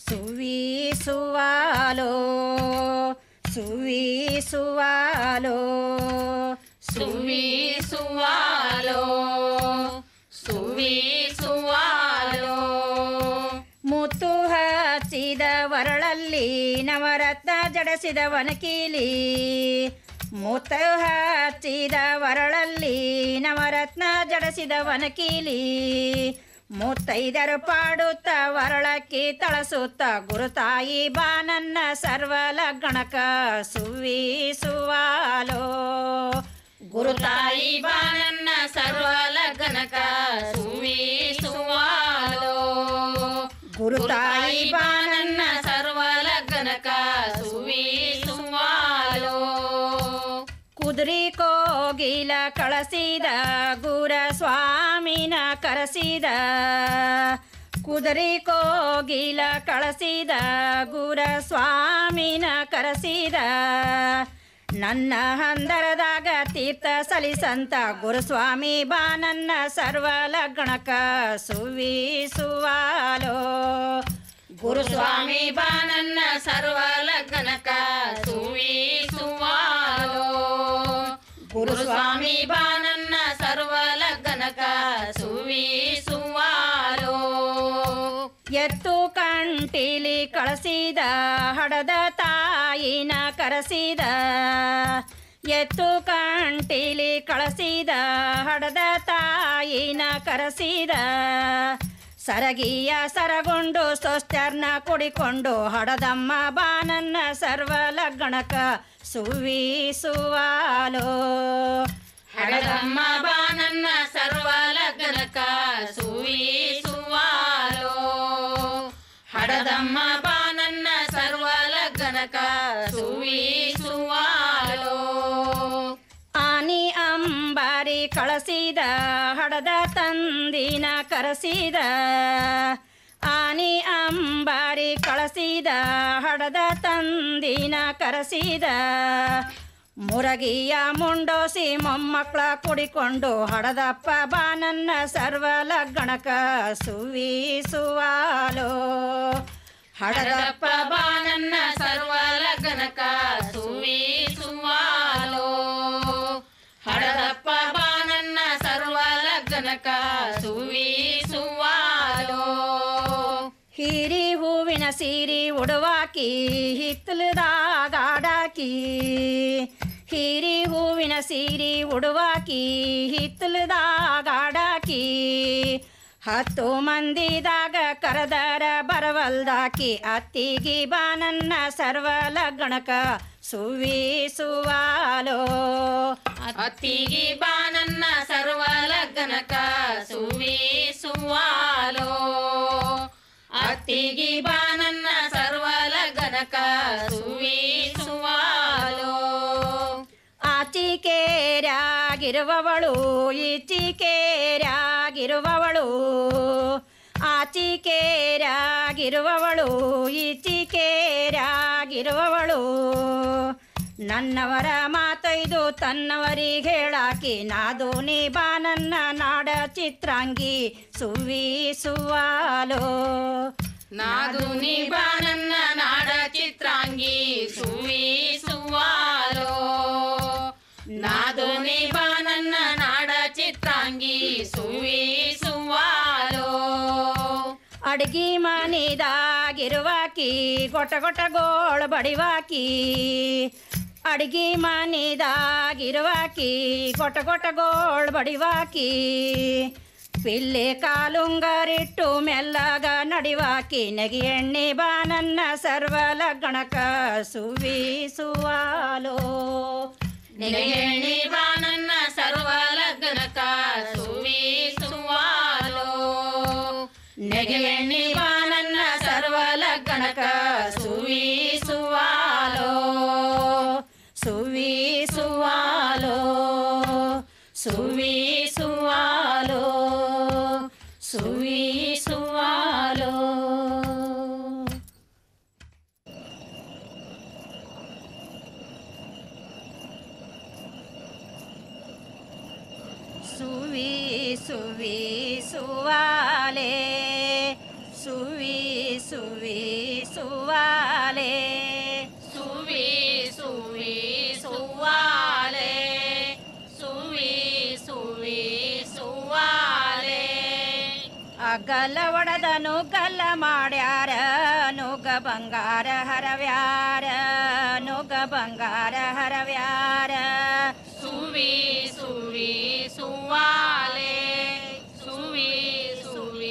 ಸುವೀಸುವಾಲೋ ಸುವೀಸುವಾಲೋ ಸುವೀಸುವಾಲೋ ಸುವೀಸುವಾಲೋ ಮುತ್ತು ಹಚ್ಚಿದ ವರಳಲ್ಲಿ ನವರತ್ನ ಜಡಸಿದ ವನಕೀಲಿ ಮುತ್ತು ಹಚ್ಚಿದ ವರಳಲ್ಲಿ ನವರತ್ನ ಜಡಸಿದ ವನಕೀಲಿ ಮುತ್ತೈದರು ಪಾಡುತ್ತ ವರಳಕ್ಕಿ ತಳಸುತ್ತ ಗುರುತಾಯಿ ಬಾನನ್ನ ಸರ್ವಲ ಗಣಕ ಸುವೀಸುವಾಲೋ ಗುರುತಾಯಿ ಬಾನನ್ನ ಸರ್ವಲ ಗಣಕ ಸುವೀಸುವಾಲೋ ಗುರುತಾಯಿ ಬಾನನ್ನ ಸರ್ವಲ ಗಣಕ ಸುವೀಸುವಾಲೋ ಕುದುರೆ ಕೋಗಿಲ ಕಳಸಿದ ಗುರ ಸ್ವಾಮಿನ ಕರೆಸಿದ ಕುದುರೆ ಕೋಗಿಲ ಕಳಸಿದ ಗುರ ಸ್ವಾಮಿನ ಕರೆಸಿದ ನನ್ನ ಹಂದರದಾಗ ತೀರ್ಥ ಸಲಿಸಂತ ಗುರುಸ್ವಾಮಿ ಬಾನನ್ನ ಸರ್ವಲ ಗಣಕ ಸುವೀಸುವಾಲೋ ಗುರುಸ್ವಾಮಿ ಬಾನನ್ನ ಸರ್ವಲ ಗಣಕ ಸುವೀಸುವಾಲೋ ಗುರುಸ್ವಾಮಿ ಬಾನನ್ನ ಸರ್ವಲ ಗಣಕ ಸುವೀಸುವಾಲೋ ಎತ್ತು ಕಂಟಿಲಿ ಕಳಿಸಿದ ಹಡದ ತಾಯಿನ ಕರೆಸಿದ ಎತ್ತು ಕಂಟಿಲಿ ಕಳಿಸಿದ ಹಡದ ತಾಯಿನ ಕರೆಸಿದ ಸರಗಿಯ ಸರಗೊಂಡು ಸ್ವಸ್ಥರ್ನ ಕುಡಿಕೊಂಡು ಹಡದಮ್ಮ ಬಾನನ್ನ ಸರ್ವಲ ಗಣಕ ಸುವೀಸುವಾಲೋ ಹಡದಮ್ಮ ಬಾನನ್ನ ಸರ್ವಲ ಗಣಕ ಸುವೀಸುವಾಲೋ ಹಡದಮ್ಮ ಬಾನನ್ನ ಸರ್ವಲ ಗಣಕ ಸುವೀಸುವಾಲೋ ಆನಿ ಅಂಬಾರಿ ಕಳಸಿದ ಹಡದ ತಂದಿನ ಕರೆಸಿದ ಆನಿ ಅಂಬಾರಿ ಕಳಸಿದ ಹಡದ ತಂದಿನ ಕರೆಸಿದ ಮುರಗಿಯ ಮುಂಡೋಸಿ ಮೊಮ್ಮಕ್ಕಳ ಕುಡಿಕೊಂಡು ಹಡದಪ್ಪ ಬಾನನ್ನ ಸರ್ವಲ ಗಣಕ ಸುವೀಸುವಾಲೋ ಹಡದಪ್ಪ ಬಾನನ್ನ ಸರ್ವಲ ಗಣಕ ಸುವೀಸುವಾಲೋ ಹಡದಪ್ಪ ಬಾನನ್ನ ಸರ್ವಲ ಗಣಕ ಸುವೀಸುವಾಲೋ ಹೀರಿ ಹೂವಿನ ಸೀರಿ ಉಡುವಾಕಿ ಹಿತ್ತಲದಾಗಾಡಾಕಿ ಹೀರಿ ಹೂವಿನ ಸೀರಿ ಉಡುವಾಕಿ ಹಿತ್ತಲದಾಗಾಡಾಕಿ ಹತ್ತು ಮಂದಿದಾಗ ಕರದರ ಬರವಲ್ದಾಕಿ ಅತ್ತಿಗಿ ಬಾನನ್ನ ಸರ್ವಲ ಗಣಕ ಸುವೀಸುವಾಲೋ ಅತ್ತಿಗಿ ಬಾನನ್ನ ಸರ್ವಲ ಗಣಕ ಸುವೀಸುವಾಲೋ ಅತ್ತಿಗಿ ಬಾನನ್ನ ಸರ್ವಲ ಗಣಕ ಸುವೀಸುವಾಲೋ ಆಚಿಕೇರ್ಯಾಗಿರುವವಳು ಈಚಿಕೇರ್ಯಾಗಿರುವವಳು ಆಚಿಕೇರ್ಯಾಗಿರುವವಳು ಈಚಿಕೇರ್ಯಾಗಿರುವವಳು ನನ್ನವರ ಮಾತೈದು ತನ್ನವರಿಗೆ ಹೇಳಾಕಿ ನಾದು ನೀ ಬಾ ನನ್ನ ನಾಡ ಚಿತ್ರಾಂಗಿ ಸುವೀಸುವಾಲೋ ನಾದು ನೀ ಬಾನನ್ನ ನಾಡ ಚಿತ್ರಾಂಗಿ ಸುವೀಸುವಾಲೋ ನಾದು ನೀ ಬಾನನ್ನ ನಾಡ ಚಿತ್ರಾಂಗಿ ಸುವೀಸುವಾಲೋ ಅಡ್ಗಿ ಮನಿದಾಗಿರುವಾಕಿ ಗೊಟ ಗೊಟ ಗೋಳ ಬಡಿವಾಕಿ ಅಡ್ಗಿ ಮನಿದಾಗಿರುವಾಕಿ ಗೊಟ ಗೊಟ ಗೋಳ್ ಬಡಿವಾಕಿ ಪಿಲ್ಲೆ ಕಾಲುಂಗರಿಟ್ಟು ಮೆಲ್ಲಗ ನಡಿವಾಕಿ ನೆಗಿ ಎಣ್ಣೆ ಬಾನನ್ನ ಸರ್ವಲ ಗಣಕ ಸುವೀಸುವಾಲೋ ನೆಗೆಣಿ ಬಾನನ್ನ ಸರ್ವಲ ಗಣಕ ಸುವೀಸುವಾಲೋ ನೆಗೆಣಿ ಬಾನನ್ನ ಸರ್ವಲ ಗಣಕ ಸುವೀಸುವಾಲೋ ಸುವೀಸುವಾಲೋ ಸುವೀಸುವಾಲೋ ಸುವೀಸುವಾಲೋ ಸುವಿ ಸುವಿ ಸುವಾಲೆ ಸುವಿ ಸುವಿ ನುಗ್ಗಲ್ಲ ಒಡದ ನುಗ್ಗಲ್ಲ ಮಾಡ್ಯಾರ ನುಗ್ಗ ಬಂಗಾರ ಹರವ್ಯಾರ ನುಗ್ಗ ಬಂಗಾರ ಹರವ್ಯಾರ ಸುವಿ ಸುವಿ ಸುವಾಲೆ ಸುವಿ ಸುವಿ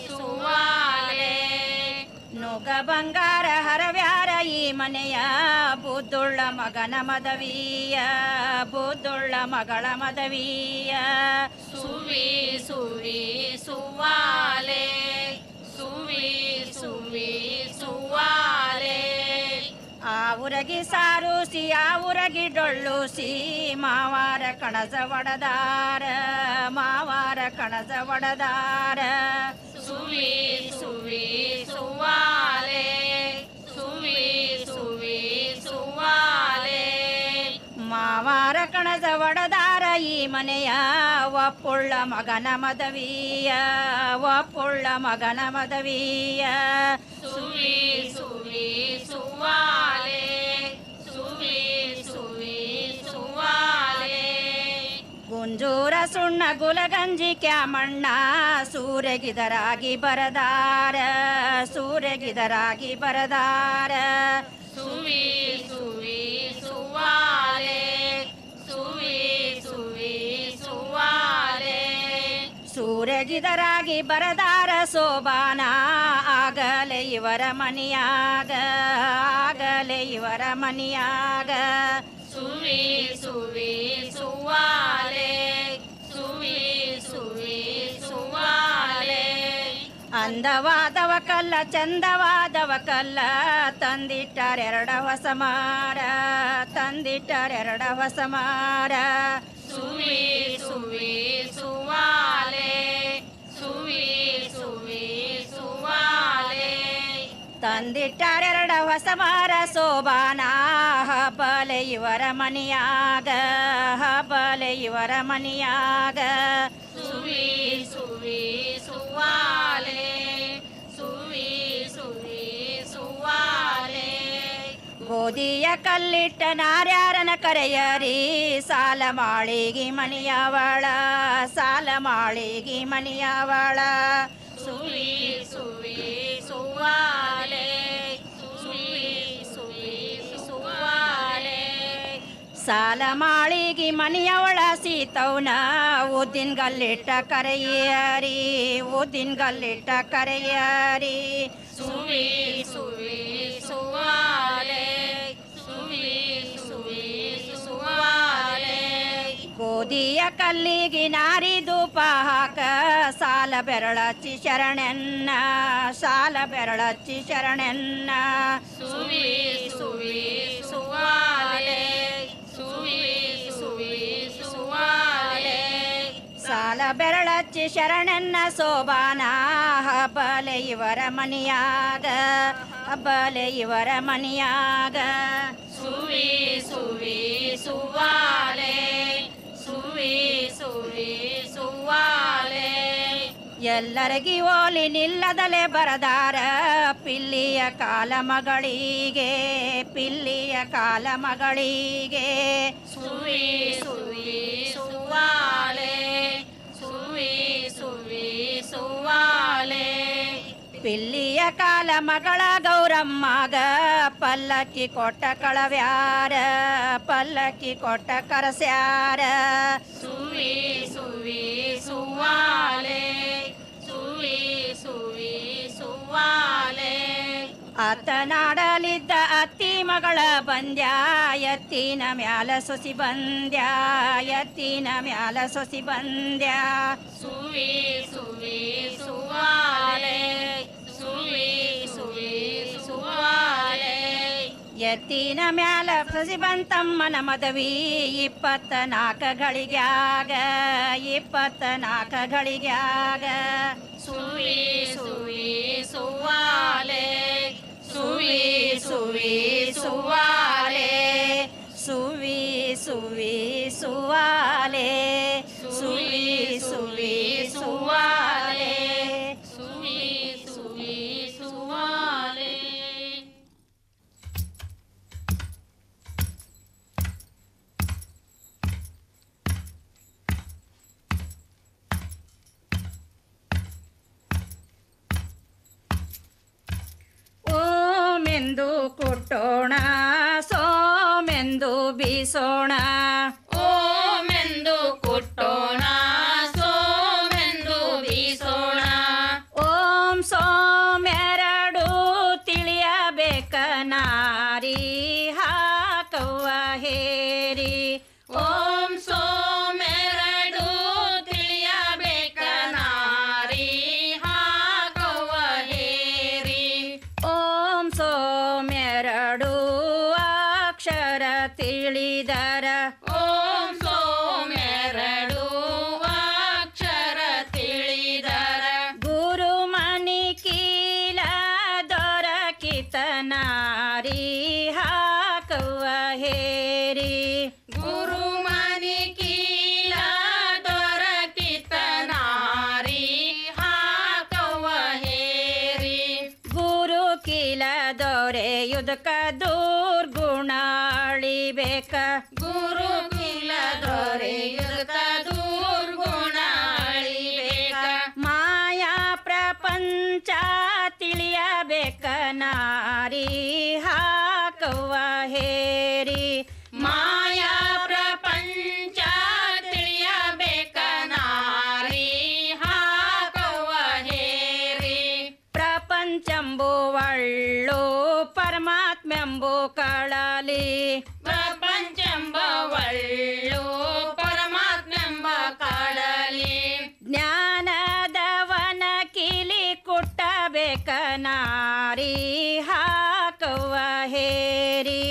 ಸುವಾಲೆ ನುಗ್ಗ ಬಂಗಾರ ಹರವ್ಯಾರ ಈ ಮನೆಯ ಬುದ್ದುಳ್ಳ ಮಗನ ಮದವಿಯ ಬುದ್ದುಳ್ಳ ಮಗಳ ಮದವಿಯ ಸುವಿ ಸುವಿ ಸುವಾಲೆ ಸುವಿ ಸುವಿ ಸುವಾಲೆ ಆ ಊರಗಿ ಸಾರುಸಿ ಆ ಊರಗಿ ಡೊಳ್ಳುಸಿ ಮಾವಾರ ಕಣಜ ಒಡದಾರ ಮಾವಾರ ಕಣಜ ಒಡದಾರ ಸುವಿ ಸುವಿ ಸುವಾಲೆ ಸುವಿ ಸುವಿ ಸುವಾಲೆ ಮಾವಾರ ಕಣಜ ಒಡದಾರ ಈ ಮನೆಯ ಒಪ್ಪುಳ್ಳ ಮಗನ ಮದವಿಯ ಒಪ್ಪುಳ್ಳ ಮಗನ ಮದವಿಯ ಸುವಿ ಸುವಿ ಸುವಾಲೆ ಸುವಿ ಸುವಿ ಸುವಾಲೆ ಗುಂಜೂರ ಸುಣ್ಣ ಗುಲಗಂಜಿ ಕ್ಯಾಮಣ್ಣ ಸೂರ್ಯಗಿದರಾಗಿ ಬರದಾರ ಸೂರ್ಯಗಿದರಾಗಿ ಬರದಾರ ಸುವಿ ಸುವಿ ಸುವಾಲೆ ಸುವಿ ಸುವಿ ಸುವಾಲೆ ಸೂರ್ಯಗಿದರಾಗಿ ಬರದಾರ ಸೋಬಾನ ಆಗಲೇ ಇವರ ಮನಿಯಾಗ ಆಗಲೇ ಇವರ ಮನಿಯಾಗ ಸುವಿ ಸುವಿ ಸುವಾಲೆ ಸುವಿ ಸುವಿ ಸುವಾಲೆ ಅಂದವಾದವ ಕಲ್ಲ ಚಂದವಾದವ ಕಲ್ಲ ತಂದಿಟ್ಟಾರೆರಡ ಹೊಸ ಮಾರ ತಂದಿಟ್ಟಾರೆರಡ ಹೊಸ ಮಾರ ಸುವಿ ಸುವಿ ಸುವಾಲೆ ಸುವಿ ಸುವಿ ಸುವಾಲೆ ತಂದಿಟ್ಟಾರೆರಡ ಹೊಸ ಮಾರ ಸೋಬಾನ ಹಬಲೆ ಇವರ ಮನಿಯಾಗ ಹಬಲೆ ಇವರ ಮನಿಯಾಗ ಸುವಿ ಸುವಿ ಸುವಾಲೆ ಸುವಿ ಸುವಿ ಸುವಾಲೆ ಗೋಧಿಯ ಕಲ್ಲಿಟ್ಟ ನಾರ್ಯಾರನ ಕರೆಯರಿ ಸಾಲ ಮಾಳಿಗಿ ಮನಿಯವಳ ಸಾಲ ಮಾಳಿಗಿ ಮನಿಯವಳ ಸುವಿ ಸುವಿ ಸುವಾಲೆ ಸುವಿ ಸುವಿ ಸುವಾಲೆ ಸಾಲ ಮಾಳಿಗಿ ಮನಿಯವಳ ಸೀತವನ ಉದ್ದಿನ ಗಲ್ಲಿಟ್ಟ ಕರೆಯರಿ ಉದ್ದಿನ ಗಲ್ಲಿಟ್ಟ ಕರೆಯರಿ ಸುವಿ ಸುವಿ ಸುವಾಲೆ ಸುವಿ ಸುವಿ ಸುವಾಲೆ ಗೋಧಿಯ ಕಲ್ಲಿಗೆ ನಾರಿ ಧೂಪ ಹಾಕ ಸಾಲ ಬೆರಳಚ್ಚಿ ಶರಣೆನ್ನ ಸಾಲ ಬೆರಳಚ್ಚಿ ಶರಣೆನ್ನ ಸುವಿ ಸುವಿ ಸುವಾಲೆ ಸುವಿ ಸುವಿ ಸುವಾಲೆ ಸಾಲ ಬೆರಳಚ್ಚಿ ಶರಣೆನ್ನ ಸೋಬಾನ ಹಬ್ಬಲೆ ಇವರ ಮನಿಯಾಗ ಹಬ್ಬಲೆ ಇವರ ಮನಿಯಾಗ ಸುವಿ ಸುವಿ ಸುವಾಲೆ ಸುವಿ ಸುವಿ ಸುವಾಲೆ ಎಲ್ಲರಿಗಿ ಓಲಿ ನಿಲ್ಲದಲೆ ಬರದಾರ ಪಿಲ್ಲಿಯ ಕಾಲ ಮಗಳಿಗೆ ಪಿಲ್ಲಿಯ ಕಾಲ ಮಗಳಿಗೆ ಸುವಿ ಸುವಿ ಸುವಾಲೆ ಸುವಿ ಸುವಿ ಸುವಾಲೆ ಪಿಲ್ಲಿಯ ಕಾಲ ಮಗಳ ಗೌರಮ್ಮಗ ಪಲ್ಲಕ್ಕಿ ಕೊಟ್ಟ ಕಳವ್ಯಾರ ಪಲ್ಲಕ್ಕಿ ಕೊಟ್ಟ ಕರಸ್ಯಾರ ಸುವಿ ಸುವಿ ಸುವಾಲೆ ಸುವಿ ಸುವಿ ಸುವಾಲೆ ಅತ್ತನಾಡಲಿದ್ದ ಅತ್ತಿ ಮಗಳ ಬಂದ್ಯ ಎತ್ತಿನ ಮ್ಯಾಲ ಸೊಸಿ ಬಂದ್ಯ ಎತ್ತಿನ ಮ್ಯಾಲ ಸೊಸಿ ಬಂದ್ಯ ಸುವಿ ಸುವಿ ಸುವಾಲೆ ಸುವಿ ಸುವಿ ಸುವಾಲೆ ಎತ್ತಿನ ಮ್ಯಾಲ ಸೊಸಿ ಬಂತಮ್ಮನ ಮದವಿ ಇಪ್ಪತ್ತ ನಾಲ್ಕ ಗಳಿಗ್ಯಾಗ ಇಪ್ಪತ್ತ ನಾಲ್ಕ ಗಳಿಗ್ಯಾಗ ಸುವಿ ಸುವಿ ಸುವಾಲೆ ಸುವಿ ಸುವಿ ಸುವಾಲೆ ಸುವಿ ಸುವಿ ಸುವಾಲೆ ಸುವಿ ಸುವಿ ಸುವಾಲೆ ಸುವಿ ಸುವಿ ಸುವಾಲೆ ಕುಟ್ಟೋಣ ಸೋಮೆಂದು ಬೀಸೋಣ ಓಮೆಂದು ಕುಟ್ಟೋಣ ಸೋಮೆಂದು ಬೀಸೋಣ ಓಂ ಸೋಮೆರಡು ತಿಳಿಯಬೇಕ ನಾರಿ ಹಾಕವ್ವ ಹೇರಿ ಓಂ ಸೋಮೆರಡು ತಿಳಿಯಬೇಕ ನಾರಿ ಹಾಕವ್ವ ಹೇರಿ ಓಂ ಸೋಮೆರಡು ಅಕ್ಷರ ತಿಳಿದರ ಓಂ ಸೋಮೆರಡು ಅಕ್ಷರ ತಿಳಿದರ ಗುರು ಮನಿ ಕೀಲ ದೊರಕಿತ ನಾರಿ ಹಾಕವ್ವ ಹೇರಿ ಗುರು ಮನಿ ಕೀಲ ದೊರಕಿತ ನಾರಿ ಹಾಕವ್ವ ಹೇರಿ ಗುರು ಕೀಲ ದೊರೆಯುದಕ ದುರ್ಗುಣ ಅಳಿಬೇಕ ಗುರು ಕಿಲ ದೊರೆಯುತ್ತ ದುರ್ಗುಣ ಅಳಿಬೇಕ ಮಾಯಾ ಪ್ರಪಂಚ ತಿಳಿಯಬೇಕ ನಾರಿ ಹಾಕವ್ವ ಹೇರಿ ಮಾಯಾ ಪ್ರಪಂಚ ತಿಳಿಯಬೇಕ ನಾರಿ ಹಾಕವ್ವ ಹೇರಿ ಪ್ರಪಂಚಂಬುವಳ್ಳು ಪರಮಾತ್ಮೆಂಬು ಕಳಲಿ ಪ್ರಪಂಚಂಬ ಒಳ್ಳು ಪರಮಾತ್ಮೆಂಬ ಕಾಡಲಿ ಜ್ಞಾನದವನ ಕಿಲಿ ಕುಟ್ಟಬೇಕ ನಾರಿ ಹಾಕವ್ವ ಹೇರಿ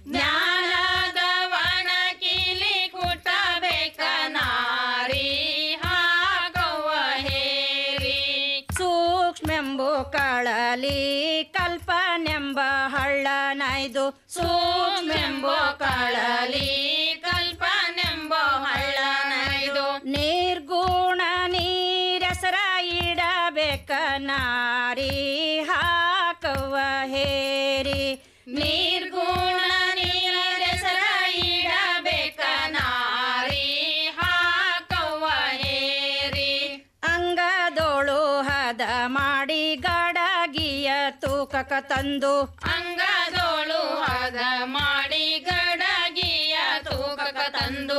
ಜ್ಞಾನದವನ ಕಿಲಿ ಕುಟ್ಟಬೇಕ ನಾರಿ ಹಾಕವ್ವ ಹೇರಿ ಸೂಕ್ಷ್ಮೆಂಬು ಕಳಲಿ ಕಲ್ಪನೆಂಬ ಹಳ್ಳನೈದು ಸೂಕ್ಷ್ಮೆಂಬ ಕಳಲಿ ಕಲ್ಪನೆಂಬ ಹಳ್ಳನೈದು ನಿರ್ಗುಣ ನೀರಸರ ಇಡಬೇಕ ನಾರಿ ಹಾಕವ್ವ ಹೇರಿ ನಿರ್ಗುಣ ನೀರಸರ ಇಡಬೇಕ ನಾರಿ ಹಾಕವ್ವ ಹೇರಿ ಅಂಗದೋಳು ಹದ ಮಾಡಿ ಗಡಗಿಯ ತೂಕಕ ತಂದು ಅಂಗದೋಳು ಹದ ಮಾಡಿ ಗಡಗಿಯ ತೂಕಕ ತಂದು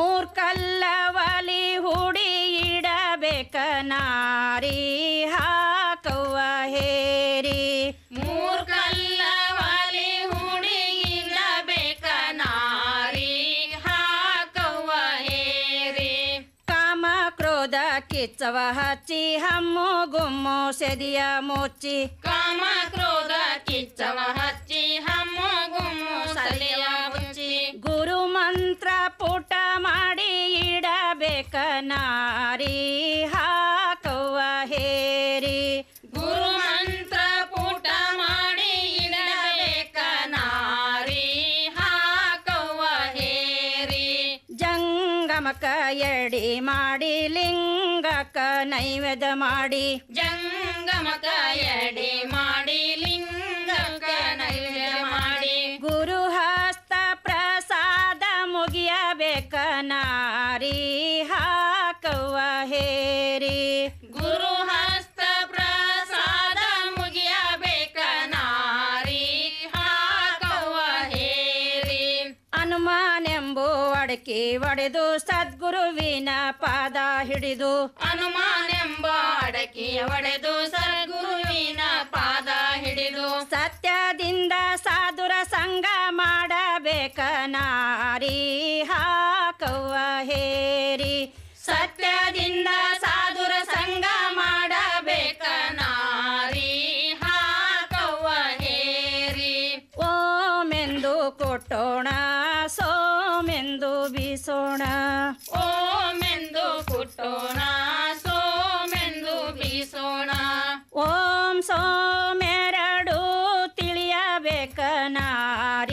ಮೂರ್ಕಲ್ಲವಲಿ ಹುಡಿ ಇಡಬೇಕ ನಾರಿ ಹಾಕವ್ವ ಹೇರಿ ಮೂರ್ಕಲ್ಲವಲಿ ಹುಡುಗಿಲ್ಲಬೇಕ ನಾರಿ ಹಾಕವ್ವ ಹೇರಿ ಕಾಮ ಕ್ರೋಧ ಕಿಚ್ಚವ ಹಚ್ಚಿ ಹಮ್ಮು ಗುಮ್ಮು ಸೆದಿಯ ಮುಚ್ಚಿ ಕಾಮ ಕ್ರೋಧ ಕಿಚ್ಚವ ಹಚ್ಚಿ ಹಮ್ಮು ಗುಮ್ಮು ಸಲಿಯ ಮುಚ್ಚಿ ಗುರು ಮಂತ್ರ ಪುಟ ಮಾಡಿ ಇಡಬೇಕ ನಾರಿ ಹಾಕವ್ವ ಹೇರಿ ಗುರು ಮಂತ್ರ ಪುಟ ಮಾಡಿ ಇಡಬೇಕ ನಾರಿ ಹಾಕವ್ವ ಹೇರಿ ಜಂಗಮಕ ಎಡಿ ಮಾಡಿ ಲಿಂಗಕ ನೈವೇದ್ಯ ಮಾಡಿ ಜಂಗಮಕ ಎಡೆ ಮಾಡಿ ಲಿಂಗಕ ನೈವೇದ್ಯ ಮಾಡಿ ಗುರು ಹಸ್ತ ಪ್ರಸಾದ ಮುಗಿಯಬೇಕ ನಾರಿ ಹಾಕವ್ವ ಹೇರಿ ಗುರು ಹಸ್ತ ಪ್ರಸಾದ ಮುಗಿಯಬೇಕ ನಾರಿ ಹಾಕವ್ವ ಹೇರಿ ಹನುಮಾನೆಂಬು ಅಡಕಿ ಒಡೆದು ಸದ್ಗುರುವಿನ ಪಾದ ಹಿಡಿದು ಹನುಮಾನೆಂಬ ಅಡಕಿಯ ಒಡೆದು ಸದ್ಗುರುವಿನ ಪಾದ ಹಿಡಿದು ಸತ್ಯದಿಂದ ಸಾಧುರ ಸಂಗ ಮಾಡಬೇಕ ನಾರಿ ಹಾಕವ್ವ ಹೇರಿ ಸತ್ಯದಿಂದ ಸಾಧುರ ಸಂಗ ಮಾಡಬೇಕ ನಾರಿ ಹಾಕವ್ವ ಹೇರಿ ಓಮೆಂದು ಕೊಟ್ಟೋಣ ಸೋಮೆಂದು ಬೀಸೋಣ ಓಮೆಂದು ಕುಟ್ಟೋಣ ಸೋಮೆಂದು ಬೀಸೋಣ ಓಂ ಸೋಮೆರಡು ತಿಳಿಯಬೇಕ ನಾರಿ